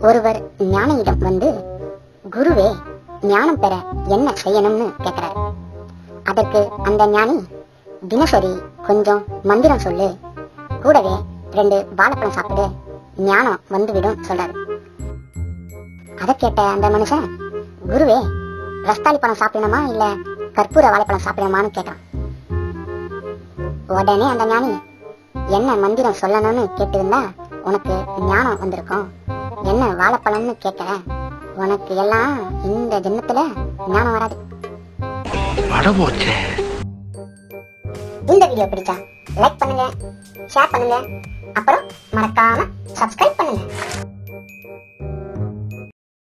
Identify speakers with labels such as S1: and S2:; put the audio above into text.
S1: ஒருவர் ஞானியிடம் வந்து குருவே ஞானம் பெற என்ன செய்யணும்னு கேக்குறாரு அதற்கு அந்த ஞானி தினசரி கொஞ்சம் மந்திரம் சொல்லு கூடவே ரெண்டு வாழைப்பழம் சாப்பிடு ஞானம் வந்துவிடும் சொல்றாரு அதை கேட்ட அந்த மனுஷன் குருவே ரஸ்தாளி பழம் சாப்பிடணுமா இல்ல கற்பூர வாழைப்பழம் சாப்பிடணுமான்னு கேட்டான் உடனே அந்த ஞானி என்ன மந்திரம் சொல்லணும்னு கேட்டிருந்தா உனக்கு ஞானம் வந்திருக்கும் என்ன வாழைப்பழம்னு கேட்கற உனக்கு எல்லாம் இந்த ஜென்மத்துல ஞானம் வராது
S2: படபோச்சே
S1: இந்த வீடியோ பிடிச்சா லைக் பண்ணுங்க ஷேர் பண்ணுங்க அப்புறம் மறக்காம சப்ஸ்கிரைப் பண்ணுங்க